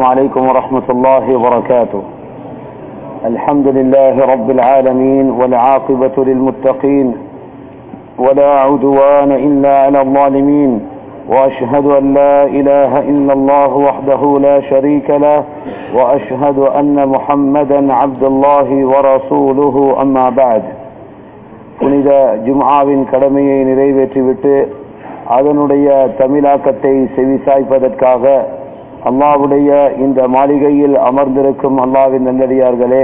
السلام عليكم ورحمة الله وبركاته الحمد لله رب العالمين والعاقبة للمتقين ولا عدوان إلا على الظالمين وأشهد أن لا إله إلا الله وحده لا شريك له وأشهد أن محمدا عبد الله ورسوله أما بعد புனித ஜும்ஆவின் கடமையை நிறைவேற்றிவிட்டு அதனுடைய தமிழாக்கத்தை செவிசாய்ப்பதற்காக அல்லாவுடைய இந்த மாளிகையில் அமர்ந்திருக்கும் அல்லாவின் நல்லடியார்களே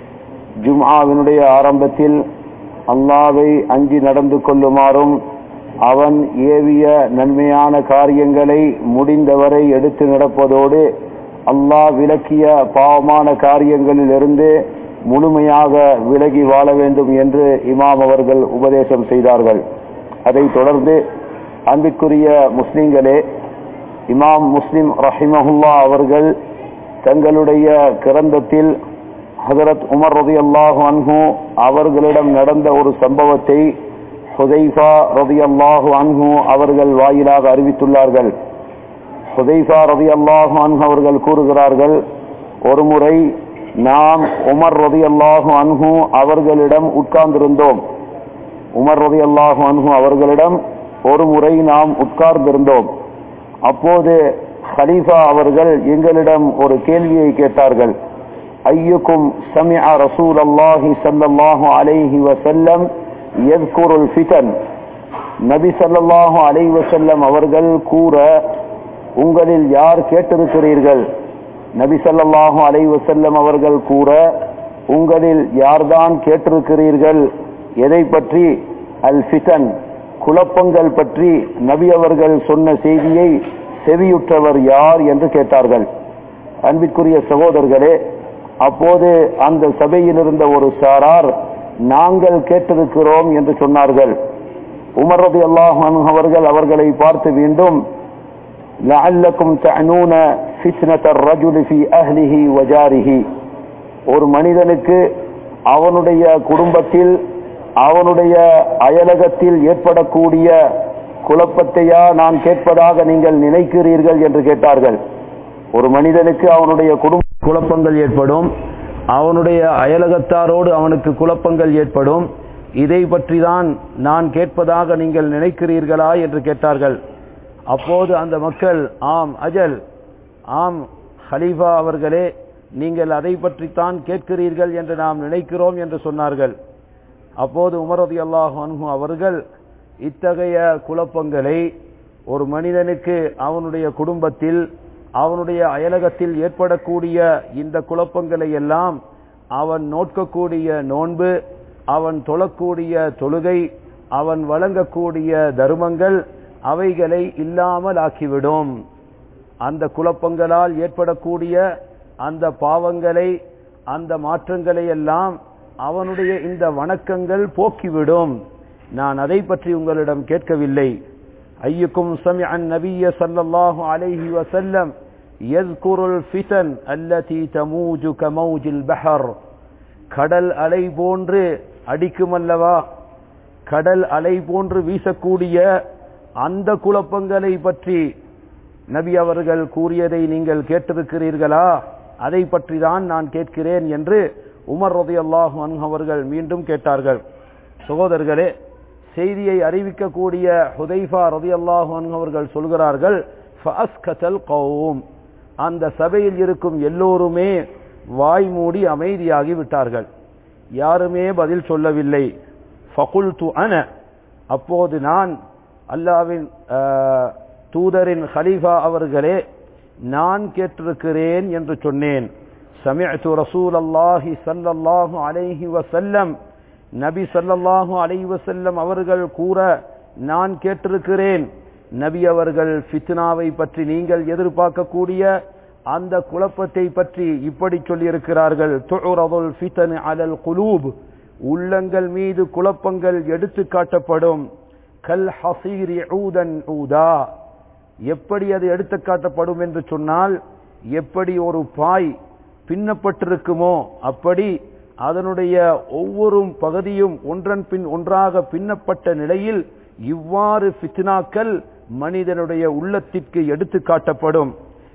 ஜும்ஆவினுடைய ஆரம்பத்தில் அல்லாவை அஞ்சி நடந்து கொள்ளுமாறும் அவன் ஏவிய நன்மையான காரியங்களை முடிந்தவரை எடுத்து நடப்பதோடு அல்லாஹ் விலக்கிய பாவமான காரியங்களிலிருந்து முழுமையாக விலகி வாழ வேண்டும் என்று இமாம் அவர்கள் உபதேசம் செய்தார்கள் அதைத் தொடர்ந்து அன்பிற்குரிய முஸ்லிம்களே இமாம் முஸ்லிம் ரஹிமஹுல்லா அவர்கள் தங்களுடைய கிரந்தத்தில் ஹசரத் உமர் ரதி அல்லாஹு அன்ஹு அவர்களிடம் நடந்த ஒரு சம்பவத்தை ஹுதைஃபா ரதி அல்லாஹு அன்ஹு அவர்கள் வாயிலாக அறிவித்துள்ளார்கள் ஹுதைஃபா ரதி அல்லாஹு அன்ஹு அவர்கள் கூறுகிறார்கள் ஒருமுறை நாம் உமர் ரதி அல்லாஹு அன்ஹு அவர்களிடம் உட்கார்ந்திருந்தோம் உமர் ரதி அல்லாஹு அன்ஹு அவர்களிடம் ஒரு முறை நாம் உட்கார்ந்திருந்தோம் அப்போது ஹலீஃபா அவர்கள் எங்களிடம் ஒரு கேள்வியை கேட்டார்கள் ஐயுக்கும் சமிஅ ரசூல் அல்லாஹி சல்லாஹு அலைஹி வசல்லம் எத்குருல் ஃபிதன் நபி சல்லாஹு அலை வசல்லம் அவர்கள் கூற உங்களில் யார் கேட்டிருக்கிறீர்கள் நபி சல்லாஹு அலை வசல்லம் அவர்கள் கூற உங்களில் யார்தான் கேட்டிருக்கிறீர்கள் எதை பற்றி அல் ஃபிதன் குழப்பங்கள் பற்றி நபி அவர்கள் சொன்ன செய்தியை செவியுற்றவர் யார் என்று கேட்டார்கள் அன்பிற்குரிய சகோதரர்களே அப்போது அந்த சபையில் இருந்த ஒரு சாரார் நாங்கள் கேட்டிருக்கிறோம் என்று சொன்னார்கள் உமர் ரதி அல்லாஹன் அவர்கள் அவர்களை பார்த்து மீண்டும் லஅல்லக்கும் தஅனூன ஃபித்னத الرجل في اهله وجاره ஒரு மனிதனுக்கு அவனுடைய குடும்பத்தில் அவனுடைய அயலகத்தில் ஏற்படக்கூடிய குழப்பத்தையா நான் கேட்பதாக நீங்கள் நினைக்கிறீர்கள் என்று கேட்டார்கள் ஒரு மனிதனுக்கு அவனுடைய குடும்ப குழப்பங்கள் ஏற்படும் அவனுடைய அயலகத்தாரோடு அவனுக்கு குழப்பங்கள் ஏற்படும் இதை பற்றி தான் நான் கேட்பதாக நீங்கள் நினைக்கிறீர்களா என்று கேட்டார்கள் அப்போது அந்த மக்கள் ஆம் அஜல் ஆம் ஹலீஃபா அவர்களே நீங்கள் அதை பற்றித்தான் கேட்கிறீர்கள் என்று நாம் நினைக்கிறோம் என்று சொன்னார்கள் அப்போது உமரதி அல்லாஹ் அன்ஹு அவர்கள் இத்தகைய குழப்பங்களை ஒரு மனிதனுக்கு அவனுடைய குடும்பத்தில் அவனுடைய அயலகத்தில் ஏற்படக்கூடிய இந்த குழப்பங்களை எல்லாம் அவன் நோட்கக்கூடிய நோன்பு அவன் தொழக்கூடிய தொழுகை அவன் வழங்கக்கூடிய தர்மங்கள் அவைகளை இல்லாமல் ஆக்கிவிடும் அந்த குழப்பங்களால் ஏற்படக்கூடிய அந்த பாவங்களை அந்த மாற்றங்களை எல்லாம் அவனுடைய இந்த வணக்கங்கள் போக்கிவிடும் நான் அதை பற்றி உங்களிடம் கேட்கவில்லை ஐயுக்கும் சமிஅ النبي صلى الله عليه وسلم يذكر الفتن التي تموج كموج البحر கடல் அலை போன்று அடிக்குமல்லவா கடல் அலை போன்று வீசக்கூடிய அந்த குழப்பங்களை பற்றி நபி அவர்கள் கூறியதை நீங்கள் கேட்டிருக்கிறீர்களா அதை பற்றி தான் நான் கேட்கிறேன் என்று உமர் ரதி அல்லாஹு அவர்கள் மீண்டும் கேட்டார்கள் சகோதரர்களே செய்தியை அறிவிக்கக்கூடிய ஹுதைஃபா ரதி அல்லாஹு அவர்கள் சொல்கிறார்கள் அந்த சபையில் இருக்கும் எல்லோருமே வாய் மூடி அமைதியாகி விட்டார்கள் யாருமே பதில் சொல்லவில்லை ஃபகுல் து அன அப்போது நான் அல்லாவின் தூதரின் ஹலீஃபா அவர்களே நான் கேட்டிருக்கிறேன் என்று சொன்னேன் سمعت رسول الله صلى الله عليه وسلم நபி சல்லல்லாஹு அலைஹி வஸல்லம் அவர்கள் கூற நான் கேட்டிருக்கிறேன் நபி அவர்கள் ஃபித்னாவை பற்றி நீங்கள் எதிர்பார்க்கக்கூடிய அந்த குழப்பத்தை பற்றி இப்படி சொல்லியிருக்கிறார்கள் துஉரதுல் ஃபித்ன அலல் குலூப் உள்ளங்கள் மீது குழப்பங்கள் எடுத்து காட்டப்படும் கல் ஹசீரி ஊதன் ஊதா எப்படி அது எடுத்து காட்டப்படும் என்று சொன்னால் எப்படி ஒரு பாய் பின்னப்பட்டிருக்குமோ அப்படி அதனுடைய ஒவ்வொரு பகுதியும் ஒன்றன் பின் ஒன்றாக பின்னப்பட்ட நிலையில் இவ்வாறு ஃபித்னாக்கள் மனிதனுடைய உள்ளத்திற்கு எடுத்து காட்டப்படும்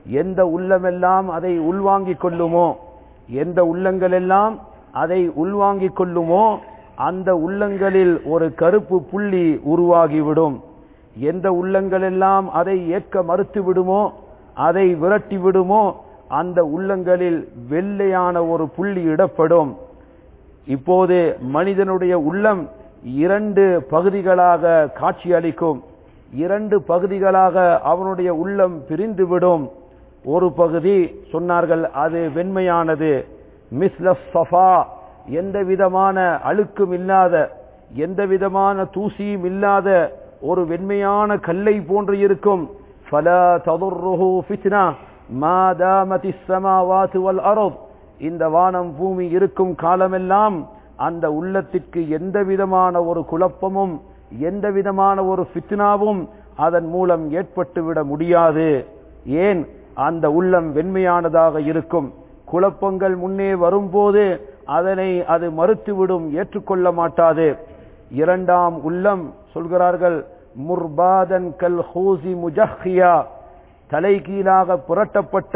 எந்த உள்ளமெல்லாம் அதை உள்வாங்கிக் கொள்ளுமோ எந்த உள்ளங்கள் எல்லாம் அதை உள்வாங்கிக் கொள்ளுமோ அந்த உள்ளங்களில் ஒரு கருப்பு புள்ளி உருவாகிவிடும் எந்த உள்ளங்கள் எல்லாம் அதை ஏற்க மறுத்து விடுமோ அதை விரட்டி விடுமோ அந்த உள்ளங்களில் வெள்ளையான ஒரு புள்ளி இடப்படும் இப்போது மனிதனுடைய உள்ளம் இரண்டு பகுதிகளாக காட்சியளிக்கும் இரண்டு பகுதிகளாக அவனுடைய உள்ளம் பிரிந்துவிடும் ஒரு பகுதி சொன்னார்கள் அது வெண்மையானது மிஸ்ல சஃபா எந்த விதமான அழுக்கும் இல்லாத எந்த விதமான தூசியும் இல்லாத ஒரு வெண்மையான கல்லை போன்று இருக்கும் ஃபலா ததுர்ருஹு ஃபித்னா மா தாமதி ஸமாவாத்து வல் அர்த் இந்த வானம் பூமி இருக்கும் காலமெல்லாம் அந்த உள்ளத்திற்கு எந்த விதமான ஒரு குழப்பமும் எந்த விதமான ஒரு ஃபித்னாவும் அதன் மூலம் ஏற்பட்டுவிட முடியாது ஏன் அந்த உள்ளம் வெண்மையானதாக இருக்கும் குழப்பங்கள் முன்னே வரும்போது அதனை அது மறுத்துவிடும் ஏற்றுக்கொள்ள மாட்டாது இரண்டாம் உள்ளம் சொல்கிறார்கள் முர்பாதன் கல் ஹூசி முஜஹியா தலைகீழாக புரட்டப்பட்ட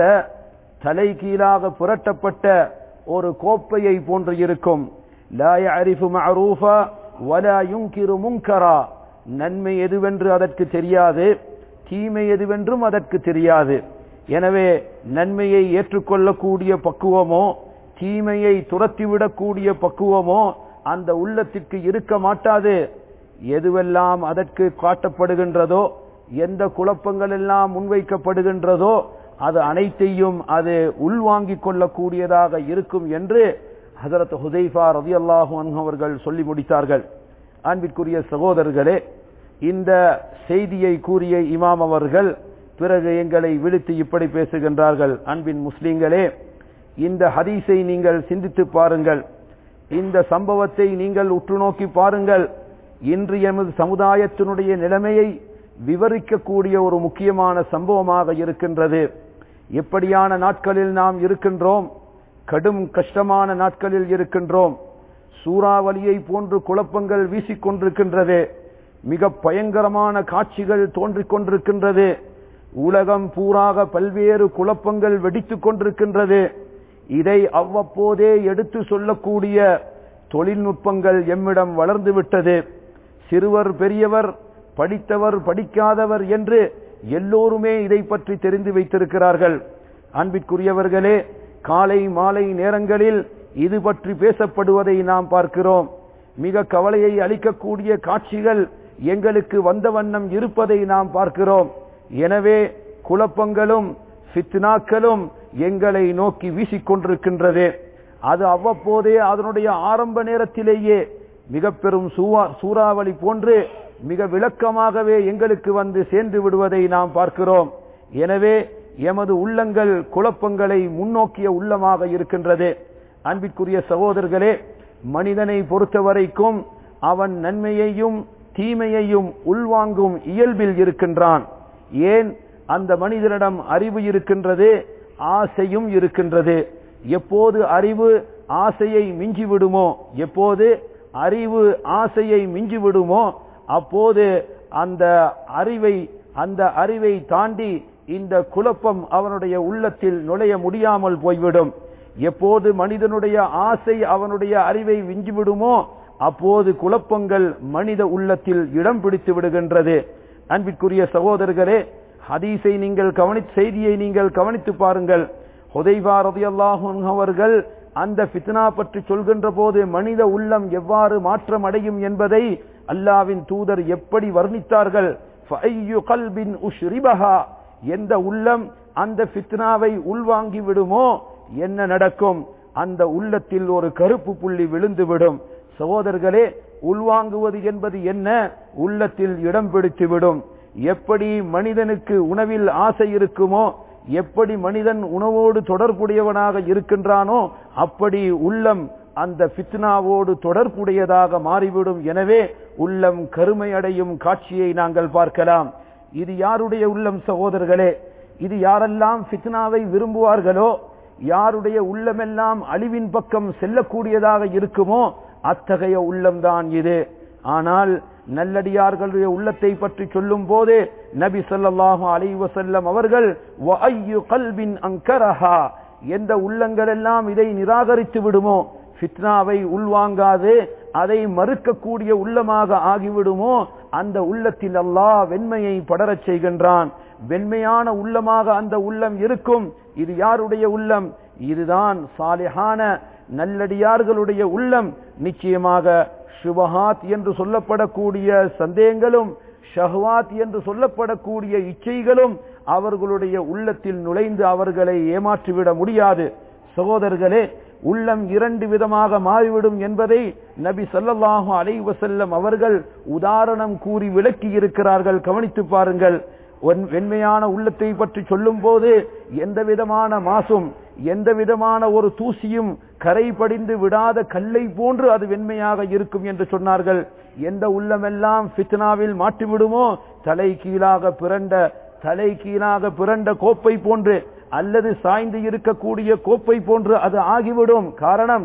தலைகீழாக புரட்டப்பட்ட ஒரு கோப்பையை போன்று இருக்கும் லா யஅரிஃபு மஅரூஃபா வலா யுன்கிரு முன்கரா நன்மை எதுவென்று அதற்கு தெரியாது தீமை எதுவென்றும் அதற்கு தெரியாது எனவே நன்மையை ஏற்றுக்கொள்ளக்கூடிய பக்குவமோ தீமையை துரத்திவிடக்கூடிய பக்குவமோ அந்த உள்ளத்திற்கு இருக்க மாட்டாது எதுவெல்லாம் அதற்கு காட்டப்படுகின்றதோ எந்த குழப்பங்கள் எல்லாம் முன்வைக்கப்படுகின்றதோ அது அனைத்தையும் அது உள்வாங்கிக் கொள்ளக்கூடியதாக இருக்கும் என்று ஹசரத் ஹுதைஃபா ரதி அல்லாஹு அவர்கள் சொல்லி முடித்தார்கள் அன்பிற்குரிய சகோதரர்களே இந்த செய்தியை கூறிய இமாம் அவர்கள் பிறகு எங்களை விடுத்து இப்படி பேசுகின்றார்கள் அன்பின் முஸ்லிம்களே இந்த ஹதீஸை நீங்கள் சிந்தித்து பாருங்கள் இந்த சம்பவத்தை நீங்கள் உற்று நோக்கி பாருங்கள் இன்று எமது சமுதாயத்தினுடைய நிலைமையை விவரிக்கக்கூடிய ஒரு முக்கியமான சம்பவமாக இருக்கின்றது எப்படியான நாட்களில் நாம் இருக்கின்றோம் கடும் கஷ்டமான நாட்களில் இருக்கின்றோம் சூறாவளியை போன்று குழப்பங்கள் வீசிக்கொண்டிருக்கின்றது மிக பயங்கரமான காட்சிகள் தோன்றிக் கொண்டிருக்கின்றது உலகம் பூராக பல்வேறு குழப்பங்கள் வெடித்துக் கொண்டிருக்கின்றது இதை அவ்வப்போதே எடுத்து சொல்லக்கூடிய தொழில்நுட்பங்கள் எம்மிடம் வளர்ந்து விட்டது சிறுவர் பெரியவர் படித்தவர் படிக்காதவர் என்று எல்லோருமே இதை பற்றி தெரிந்து வைத்திருக்கிறார்கள் அன்பிற்குரியவர்களே காலை மாலை நேரங்களில் இது பற்றி பேசப்படுவதை நாம் பார்க்கிறோம் மிக கவலையை அளிக்கக்கூடிய காட்சிகள் எங்களுக்கு வந்த வண்ணம் இருப்பதை நாம் பார்க்கிறோம் எனவே குழப்பங்களும் ஃபித்னாக்களும் எங்களை நோக்கி வீசிக்கொண்டிருக்கின்றது அது அவ்வப்போதே அதனுடைய ஆரம்ப நேரத்திலேயே மிக பெரும் சூறாவளி போன்று மிக விளக்கமாகவே எங்களுக்கு வந்து சேர்ந்து விடுவதை நாம் பார்க்கிறோம் எனவே எமது உள்ளங்கள் குழப்பங்களை முன்னோக்கிய உள்ளமாக இருக்கின்றது அன்பிற்குரிய சகோதரர்களே மனிதனை பொறுத்தவரைக்கும் அவன் நன்மையையும் தீமையையும் உள்வாங்கும் இயல்பில் இருக்கின்றான் ஏன் அந்த மனிதனிடம் அறிவு இருக்கின்றது ஆசையும் இருக்கின்றது எப்போது அறிவு ஆசையை மிஞ்சி விடுமோ எப்போது அறிவு ஆசையை மிஞ்சி விடுமோ அப்போது அந்த அறிவை அந்த அறிவை தாண்டி இந்த குழப்பம் அவனுடைய உள்ளத்தில் நுழைய முடியாமல் போய்விடும் எப்போது மனிதனுடைய ஆசை அவனுடைய அறிவை விஞ்சிவிடுமோ அப்போது குழப்பங்கள் மனித உள்ளத்தில் இடம் பிடித்து விடுகின்றது அன்பிற்குரிய சகோதரர்களே ஹதீஸை நீங்கள் கவனி செய்தியை நீங்கள் கவனித்து பாருங்கள் ஹுதைபா ரதியல்லாஹு அவர்கள் அந்த ஃபித்னா பற்றி சொல்கின்ற போது மனித உள்ளம் எவ்வாறு மாற்றம் அடையும் என்பதை அல்லாவின் தூதர் எப்படி வர்ணித்தார்கள் எந்த உள்ளம் அந்த ஃபித்னாவை உள்வாங்கி விடுமோ என்ன நடக்கும் அந்த உள்ளத்தில் ஒரு கருப்பு புள்ளி விழுந்துவிடும் சகோதரர்களே உள்வாங்குவது என்பது என்ன உள்ளத்தில் இடம் பிடித்துவிடும் எப்படி மனிதனுக்கு உணவில் ஆசை இருக்குமோ எப்படி மனிதன் உணவோடு தொடர்புடையவனாக இருக்கின்றானோ அப்படி உள்ளம் அந்த ஃபித்னாவோடு தொடர்புடையதாக மாறிவிடும் எனவே உள்ளம் கருமை அடையும் காட்சியை நாங்கள் பார்க்கலாம் இது யாருடைய உள்ளம் சகோதரர்களே இது யாரெல்லாம் ஃபித்னாவை விரும்புவார்களோ யாருடைய உள்ளமெல்லாம் அழிவின் பக்கம் செல்லக்கூடியதாக இருக்குமோ அத்தகைய உள்ளம்தான் இது ஆனால் நல்லடியார்களுடைய உள்ளத்தை பற்றி சொல்லும் போது நபி ஸல்லல்லாஹு அலைஹி வஸல்லம் அவர்கள் வஅய்யு கல்பின் அங்கரஹா எந்த உள்ளங்கள் எல்லாம் இதை நிராகரித்து விடுமோ ஃபித்னாவை உள்வாங்காது அதை மறுக்கக்கூடிய உள்ளமாக ஆகிவிடுமோ அந்த உள்ளத்தில் அல்லாஹ் வெண்மையை படரச் செய்கின்றான் வெண்மையான உள்ளமாக அந்த உள்ளம் இருக்கும் இது யாருடைய உள்ளம் இதுதான் சாலிஹான நல்லடியார்களுடைய உள்ளம் நிச்சயமாக சுபஹாத் என்று சொல்லப்படக்கூடிய சந்தேகங்களும் ஷஹ்வாத் என்று சொல்லப்படக்கூடிய இச்சைகளும் அவர்களுடைய உள்ளத்தில் நுழைந்து அவர்களை ஏமாற்றிவிட முடியாது சகோதரர்களே உள்ளம் இரண்டு விதமாக மாறிவிடும் என்பதை நபி ஸல்லல்லாஹு அலைஹி வஸல்லம் அவர்கள் உதாரணம் கூறி விளக்கி இருக்கிறார்கள் கவனித்து பாருங்கள் ஒன்- வெண்மையான உள்ளத்தை பற்றி சொல்லும் போது எந்த விதமான மாசும் எந்த விதமான ஒரு தூசியும் கரை படிந்து விடாத கல்லை போன்று அது வெண்மையாக இருக்கும் என்று சொன்னார்கள் எந்த உள்ளமெல்லாம் ஃபித்னாவில் மாட்டிவிடுமோ தலை கீழாக பிறண்ட தலை கீழாக பிறண்ட கோப்பை போன்று அல்லது சாய்ந்து இருக்கக்கூடிய கோப்பை போன்று அது ஆகிவிடும் காரணம்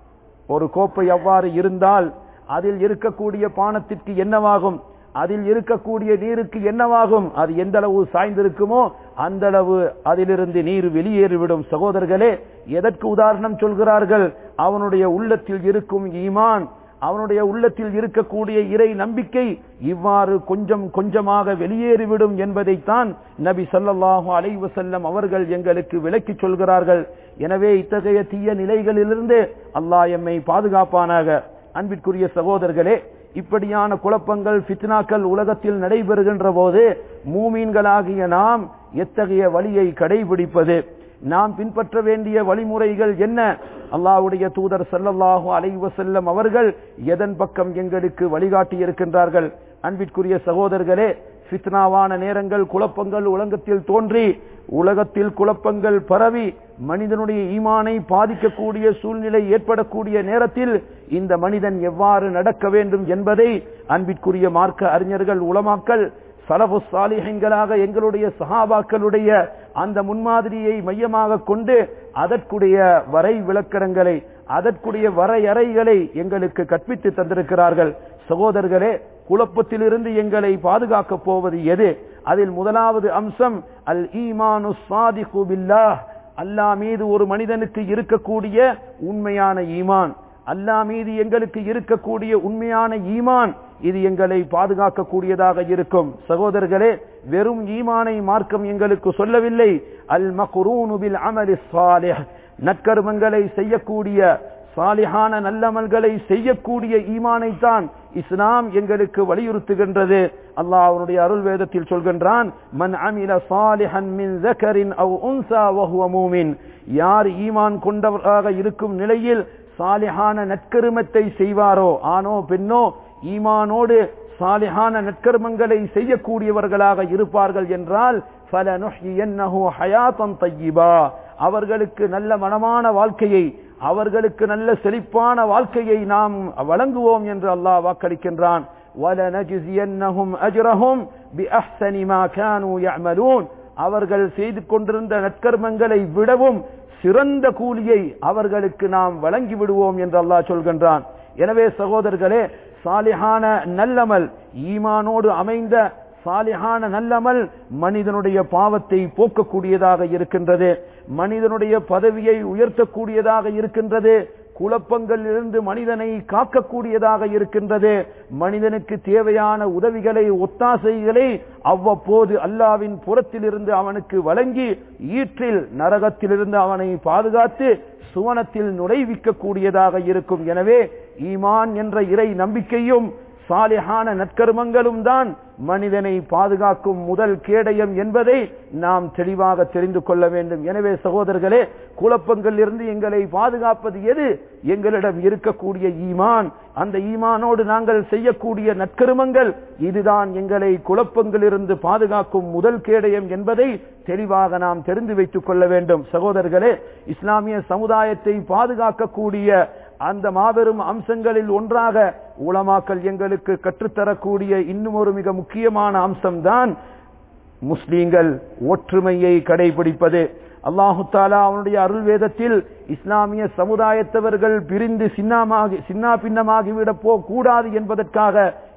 ஒரு கோப்பை அவ்வாறு இருந்தால் அதில் இருக்கக்கூடிய பானத்திற்கு என்னவாகும் அதில் இருக்கக்கூடிய நீருக்கு என்னவாகும் அது எந்த அளவு சாய்ந்திருக்குமோ அந்த அளவு அதிலிருந்து நீர் வெளியேறிவிடும் சகோதரர்களே எதற்கு உதாரணம் சொல்கிறார்கள் அவனுடைய உள்ளத்தில் இருக்கும் ஈமான் அவனுடைய உள்ளத்தில் இருக்கக்கூடிய இறை நம்பிக்கை இவ்வாறு கொஞ்சம் கொஞ்சமாக வெளியேறிவிடும் என்பதைத்தான் நபி ஸல்லல்லாஹு அலைஹி வஸல்லம் அவர்கள் எங்களுக்கு விளக்கிச் சொல்கிறார்கள் எனவே இத்தகைய தீய நிலைகளிலிருந்து அல்லாஹ் எம்மை பாதுகாப்பானாக அன்பிற்குரிய சகோதரர்களே இப்படியான குழப்பங்கள் ஃபித்னாக்கள் உலகத்தில் நடைபெறுகின்ற போது மூமீன்களாகிய நாம் எத்தகைய வழியை கடைபிடிப்பது நாம் பின்பற்ற வேண்டிய வழிமுறைகள் என்ன அல்லாஹ்வுடைய தூதர் ஸல்லல்லாஹு அலைஹி வஸல்லம் அவர்கள் எதன் பக்கம் எங்களுக்கு வழிகாட்டி இருக்கின்றார்கள் அன்பிற்குரிய சகோதரர்களே ஃபித்னாவான நேரங்கள் குழப்பங்கள் உலகத்தில் தோன்றி உலகத்தில் குழப்பங்கள் பரவி மனிதனுடைய ஈமானை பாதிக்கக்கூடிய சூழ்நிலை ஏற்படக்கூடிய நேரத்தில் இந்த மனிதன் எவ்வாறு நடக்க வேண்டும் என்பதை அன்பிற்குரிய மார்க்க அறிஞர்கள் உலமாக்கள் சலபு சாலிஹங்களாக எங்களுடைய சஹாபாக்களுடைய அந்த முன்மாதிரியை மையமாக கொண்டு அதற்குடைய வரை விளக்கணங்களை அதற்குடைய வரையறைகளை எங்களுக்கு கற்பித்து தந்திருக்கிறார்கள் சகோதரர்களே குழப்பத்திலிருந்து எங்களை பாதுகாக்கப் போவது எது அதில் முதலாவது அம்சம் அல் ஈமானு சாதிகு பில்லாஹ் அல்லாஹ் மீது ஒரு மனிதனுக்கு இருக்கக்கூடிய உண்மையான ஈமான் அல்லாஹ் மீது எங்களுக்கு இருக்கக்கூடிய உண்மையான ஈமான் இது எங்களை பாதுகாக்கக்கூடியதாக இருக்கும் சகோதரர்களே வெறும் ஈமானை மார்க்கம் எங்களுக்கு சொல்லவில்லை அல் மக்ரூனு பில் அமலி சாலிஹ் நற்கர்மங்களை செய்யக்கூடிய சாலிஹான நல்லமல்களை செய்யக்கூடிய ஈமானைத்தான் இஸ்லாம் எங்களுக்கு வலியுறுத்துகின்றது அல்லாஹ் அவனுடைய அருள் வேதத்தில் சொல்கின்றான் மன் அமில சாலிஹன் மின் ذكرٍ أو أنثى وهو مؤمن யார் ஈமான் கொண்டவராக இருக்கும் நிலையில் சாலிஹான நற்கருமத்தை செய்வாரோ ஆணோ பெண்ணோ ஈமானோடு சாலிஹான நற்கர்மங்களை செய்யக்கூடியவர்களாக இருப்பார்கள் என்றால் فَلَنُحْيِيَنَّهُ حَيَاةً طَيِّبًا அவர்களுக்கு நல்ல மனமான வாழ்க்கையை அவர்களுக்கு நல்ல செழிப்பான வாழ்க்கையை நாம் வழங்குவோம் என்று அல்லாஹ் வாக்களிக்கின்றான் وَلَنَجْزِيَنَّهُمْ أَجْرَهُمْ بِأَحْسَنِ مَا كَانُوا يَعْمَلُونَ அவர்கள் செய்து கொண்டிருந்த நற்கர்மங்களை விடவும் சிறந்த கூலியை அவர்களுக்கு நாம் வழங்கி விடுவோம் என்று அல்லாஹ் சொல்கின்றான் எனவே சகோதரர்களே சாலிஹான நல்லமல் ஈமானோடு அமைந்த சாலிஹான நல்லமல் மனிதனுடைய பாவத்தை போக்கக்கூடியதாக இருக்கின்றது மனிதனுடைய பதவியை உயர்த்தக்கூடியதாக இருக்கின்றது குழப்பங்களிலிருந்து மனிதனை காக்கக்கூடியதாக இருக்கின்றது மனிதனுக்கு தேவையான உதவிகளை ஒத்தாசைகளை அவ்வப்போது அல்லாவின் புறத்திலிருந்து அவனுக்கு வழங்கி ஈற்றில் நரகத்திலிருந்து அவனை பாதுகாத்து சுவனத்தில் நுழைவிக்க கூடியதாக இருக்கும் எனவே ஈமான் என்ற இறை நம்பிக்கையும் சாலிஹான நற்கர்மங்களும் தான் மனிதனை பாதுகாக்கும் முதல் கேடயம் என்பதை நாம் தெளிவாக தெரிந்து கொள்ள வேண்டும் எனவே சகோதரர்களே குழப்பங்களில் இருந்து எங்களை பாதுகாப்பது எது எங்களிடம் இருக்கக்கூடிய ஈமான் அந்த ஈமானோடு நாங்கள் செய்யக்கூடிய நற்கருமங்கள் இதுதான் எங்களை குழப்பங்களிலிருந்து பாதுகாக்கும் முதல் கேடயம் என்பதை தெளிவாக நாம் தெரிந்து வைத்துக் கொள்ள வேண்டும் சகோதரர்களே இஸ்லாமிய சமுதாயத்தை பாதுகாக்கக்கூடிய அந்த மாபெரும் அம்சங்களில் ஒன்றாக உலமாக்கல் எங்களுக்கு கற்றுத்தரக்கூடிய இன்னும் ஒரு மிக முக்கியமான அம்சம்தான் முஸ்லீம்கள் ஒற்றுமையை கடைபிடிப்பது அல்லாஹு தாலா அவனுடைய அருள் வேதத்தில் இஸ்லாமிய சமுதாயத்தவர்கள் பிரிந்து சின்னாமாகி சின்னா பின்னமாகிவிடப் போகக்கூடாது என்பதற்காக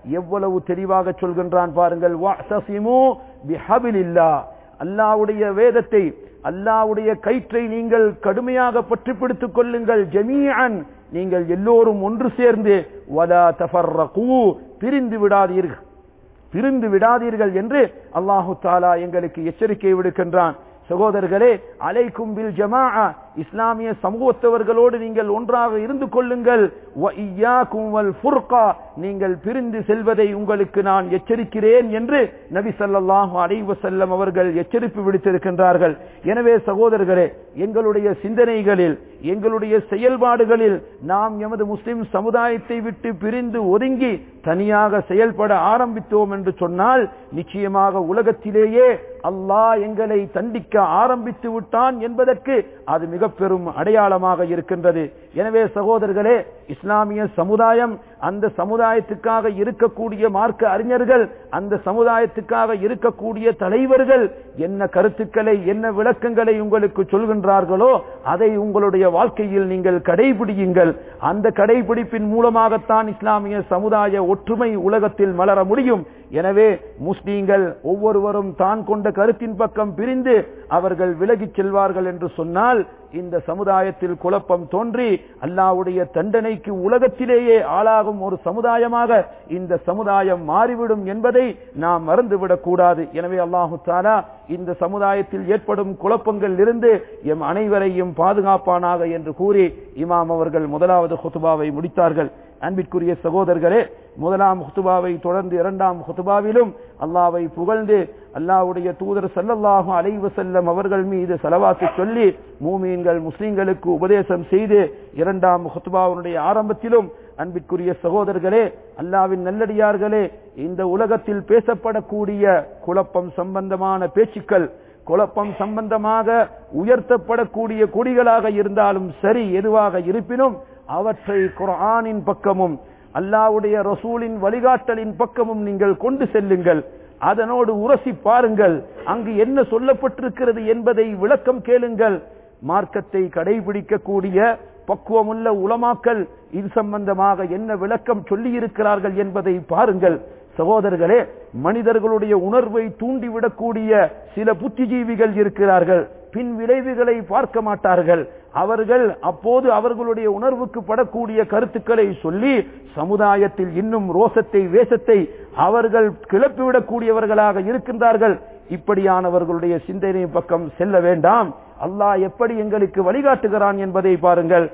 எவ்வளவு தெளிவாக சொல்கின்றான் பாருங்கள் வஅ்தஸிமு பிஹபிலில்லாஹ் அல்லாஹ்வுடைய வேதத்தை அல்லாஹ்வுடைய கயிற்றை நீங்கள் கடுமையாக பற்றி பிடித்துக் கொள்ளுங்கள் ஜமீஅன் நீங்கள் எல்லோரும் ஒன்று சேர்ந்து வலா தஃபர்ரகு பிரிந்து விடாதீர்கள் பிரிந்து விடாதீர்கள் என்று அல்லாஹு தாலா எங்களுக்கு எச்சரிக்கை விடுக்கின்றான் சகோதரர்களே அலைக்கும் பில் ஜமாஅ இஸ்லாமிய சமூகத்தவர்களோடு நீங்கள் ஒன்றாக இருந்து கொள்ளுங்கள் வ இய்யாக்கும் வல் ஃபுர்கா நீங்கள் பிரிந்து செல்வதை உங்களுக்கு நான் எச்சரிக்கிறேன் என்று நபி ஸல்லல்லாஹு அலைஹி வஸல்லம் அவர்கள் எச்சரிப்பு விடுத்திருக்கின்றார்கள் எனவே சகோதரர்களே எங்களுடைய சிந்தனைகளில் எங்களுடைய செயல்பாடுகளில் நாம் எமது முஸ்லிம் சமுதாயத்தை விட்டு பிரிந்து ஒதுங்கி தனியாக செயல்பட ஆரம்பித்தோம் என்று சொன்னால் நிச்சயமாக உலகத்திலேயே அல்லாஹ் எங்களை தண்டிக்க ஆரம்பித்து விட்டான் என்பதற்கு அது மிக பெரும் அடையாளமாக இருக்கின்றது எனவே சகோதரர்களே இஸ்லாமிய சமுதாயம் அந்த சமுதாயத்துக்காக இருக்கக்கூடிய மார்க்க அறிஞர்கள் அந்த சமுதாயத்துக்காக இருக்கக்கூடிய தலைவர்கள் என்ன கருத்துக்களை என்ன விளக்கங்களை உங்களுக்கு சொல்கின்றார்களோ அதை உங்களுடைய வாழ்க்கையில் நீங்கள் கடைபிடியுங்கள் அந்த கடைபிடிப்பின் மூலமாகத்தான் இஸ்லாமிய சமுதாய ஒற்றுமை உலகத்தில் மலர முடியும் எனவே முஸ்லீம்கள் ஒவ்வொருவரும் தான் கொண்ட கருத்தின் பக்கம் பிரிந்து அவர்கள் விலகிச் செல்வார்கள் என்று சொன்னால் இந்த சமுதாயத்தில் குழப்பம் தோன்றி அல்லாவுடைய தண்டனைக்கு உலகத்திலேயே ஆளாகும் ஒரு சமுதாயமாக இந்த சமுதாயம் மாறிவிடும் என்பதை நாம் மறந்துவிடக் கூடாது எனவே அல்லாஹு தாலா இந்த சமுதாயத்தில் ஏற்படும் குழப்பங்கள் இருந்து எம் அனைவரையும் பாதுகாப்பானாக என்று கூறி இமாம் அவர்கள் முதலாவது ஹுத்துபாவை முடித்தார்கள் அன்பிற்குரிய சகோதரர்களே முதலாம் ஹுத்துபாவை தொடர்ந்து இரண்டாம் ஹுத்துபாவிலும் அல்லாவை புகழ்ந்து அல்லாவுடைய தூதர் சல்லல்லாஹு அலைவு செல்லம் அவர்கள் மீது செலவாக்கி சொல்லி மூமீன்கள் முஸ்லிம்களுக்கு உபதேசம் செய்து இரண்டாம் ஹுத்துபாவுடைய ஆரம்பத்திலும் அன்பிற்குரிய சகோதரர்களே அல்லாவின் நல்லடியார்களே இந்த உலகத்தில் பேசப்படக்கூடிய குழப்பம் சம்பந்தமான பேச்சுக்கள் குழப்பம் சம்பந்தமாக உயர்த்தப்படக்கூடிய கொடிகளாக இருந்தாலும் சரி எதுவாக இருப்பினும் அவற்றை குர்ஆனின் பக்கமும் அல்லாவுடைய ரசூலின் வழிகாட்டலின் பக்கமும் நீங்கள் கொண்டு செல்லுங்கள் அதனோடு உரசி பாருங்கள் அங்கு என்ன சொல்லப்பட்டிருக்கிறது என்பதை விளக்கம் கேளுங்கள் மார்க்கத்தை கடைபிடிக்கக்கூடிய பக்குவமுள்ள உலமாக்கல் இது சம்பந்தமாக என்ன விளக்கம் சொல்லியிருக்கிறார்கள் என்பதை பாருங்கள் சகோதரர்களே மனிதர்களுடைய உணர்வை தூண்டிவிடக்கூடிய சில புத்திஜீவிகள் இருக்கிறார்கள் பின் விளைவுகளை பார்க்க மாட்டார்கள் அவர்கள் அப்போது அவர்களுடைய உணர்வுக்கு படக்கூடிய கருத்துக்களை சொல்லி சமுதாயத்தில் இன்னும் ரோசத்தை வேஷத்தை அவர்கள் கிளப்பிவிடக்கூடியவர்களாக இருக்கின்றார்கள் இப்படியானவர்களுடைய சிந்தனை பக்கம் செல்ல வேண்டாம் அல்லாஹ் எப்படி எங்களுக்கு வழிகாட்டுகிறான் என்பதை பாருங்கள்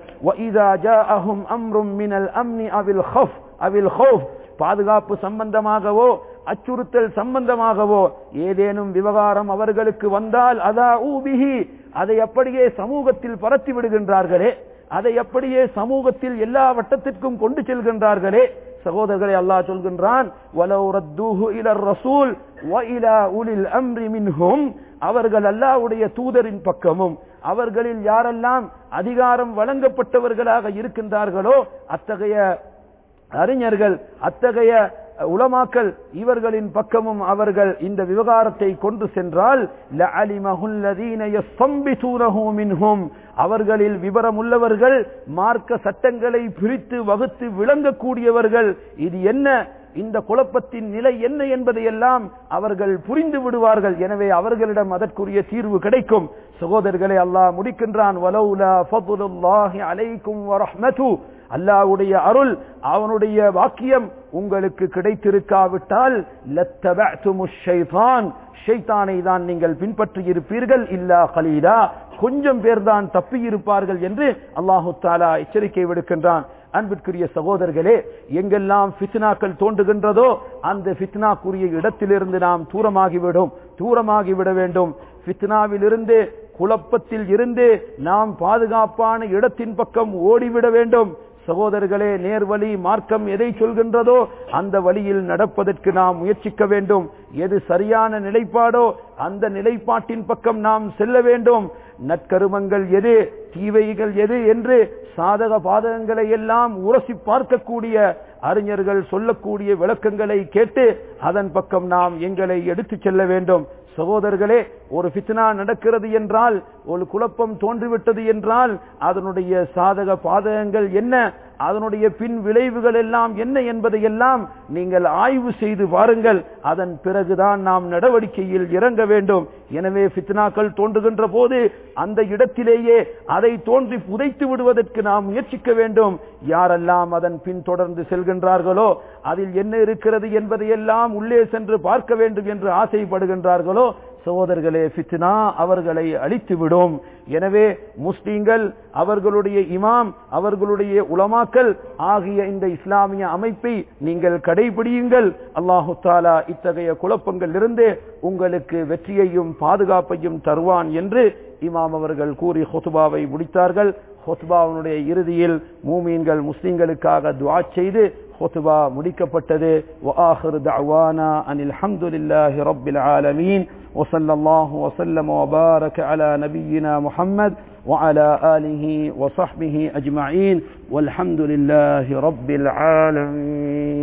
பாதுகாப்பு சம்பந்தமாகவோ அச்சுறுத்தல் சம்பந்தமாகவோ ஏதேனும் விவகாரம் அவர்களுக்கு வந்தால் அதா ஊபிஹி அதை அப்படியே சமூகத்தில் பரத்தி விடுகின்றார்களே அதை அப்படியே சமூகத்தில் எல்லா வட்டத்திற்கும் கொண்டு செல்கின்றார்களே சகோதரர்களை அல்லாஹ் சொல்கின்றான் ரசூல் அவர்கள் அல்லாவுடைய தூதரின் பக்கமும் அவர்களில் யாரெல்லாம் அதிகாரம் வழங்கப்பட்டவர்களாக இருக்கின்றார்களோ அத்தகைய அறிஞர்கள் அத்தகைய உலமாக்கல் இவர்களின் பக்கமும் அவர்கள் இந்த விவகாரத்தை கொண்டு சென்றால் அவர்களில் விவரம் உள்ளவர்கள் மார்க்க சட்டங்களை பிரித்து வகுத்து விளங்கக்கூடியவர்கள் இது என்ன இந்த குழப்பத்தின் நிலை என்ன என்பதையெல்லாம் அவர்கள் புரிந்து விடுவார்கள் எனவே அவர்களிடம் அதற்குரிய தீர்வு கிடைக்கும் சகோதரர்களை அல்லாஹ் முடிக்கின்றான் அலைக்கும் வரஹ்மது அல்லாவுடைய அருள் அவனுடைய வாக்கியம் உங்களுக்கு கிடைத்திருக்காவிட்டால் ஷைத்தானை தான் நீங்கள் பின்பற்றி இருப்பீர்கள் இல்லா கலீலா கொஞ்சம் பேர் தான் தப்பி இருப்பார்கள் என்று அல்லாஹு தாலா எச்சரிக்கை விடுக்கின்றான் அன்பிற்குரிய சகோதரர்களே எங்கெல்லாம் பித்னாக்கள் தோன்றுகின்றதோ அந்த பித்னாக்குரிய இடத்திலிருந்து நாம் தூரமாகிவிடும் தூரமாகிவிட வேண்டும் பித்னாவிலிருந்து குழப்பத்தில் இருந்து நாம் பாதுகாப்பான இடத்தின் பக்கம் ஓடிவிட வேண்டும் சகோதரர்களே நேர்வழி மார்க்கம் எதை சொல்கின்றதோ அந்த வழியில் நடப்பதற்கு நாம் முயற்சிக்க வேண்டும் எது சரியான நிலைப்பாடோ அந்த நிலைப்பாட்டின் பக்கம் நாம் செல்ல வேண்டும் நற்கருமங்கள் எது தீவைகள் எது என்று சாதக பாதகங்களை எல்லாம் உரசி பார்க்கக்கூடிய அறிஞர்கள் சொல்லக்கூடிய விளக்கங்களை கேட்டு அதன் பக்கம் நாம் எங்களை எடுத்துச் செல்ல வேண்டும் சகோதரர்களே ஒரு பித்னா நடக்கிறது என்றால் ஒரு குழப்பம் தோன்றிவிட்டது என்றால் அதனுடைய சாதக பாதகங்கள் என்ன அதனுடைய பின் விளைவுகள் எல்லாம் என்ன என்பதையெல்லாம் நீங்கள் ஆய்வு செய்து பாருங்கள் அதன் பிறகுதான் நாம் நடவடிக்கையில் இறங்க வேண்டும் எனவே ஃபித்னாக்கள் தோன்றுகின்ற போது அந்த இடத்திலேயே அதை தோன்றி புதைத்து விடுவதற்கு நாம் முயற்சிக்க வேண்டும் யாரெல்லாம் அதன் பின் தொடர்ந்து செல்கின்றார்களோ அதில் என்ன இருக்கிறது என்பதையெல்லாம் உள்ளே சென்று பார்க்க வேண்டும் என்று ஆசைப்படுகின்றார்களோ சகோதரர்களே ஃபித்னா அவர்களை அழித்துவிடும் எனவே முஸ்லீம்கள் அவர்களுடைய இமாம் அவர்களுடைய உலமாக்கல் ஆகிய இந்த இஸ்லாமிய அமைப்பை நீங்கள் கடைபிடியுங்கள் அல்லாஹு தாலா இத்தகைய குழப்பங்கள் இருந்து உங்களுக்கு வெற்றியையும் பாதுகாப்பையும் தருவான் என்று இமாம் அவர்கள் கூறி ஹொத்துபாவை முடித்தார்கள் ஹொத்பாவுடைய இறுதியில் மூமீன்கள் முஸ்லிம்களுக்காக துவா செய்து خطبة முடிக்கப்பட்டது وآخر دعوانا أن الحمد لله رب العالمين وصلى الله وسلم وبارك على نبينا محمد وعلى آله وصحبه أجمعين والحمد لله رب العالمين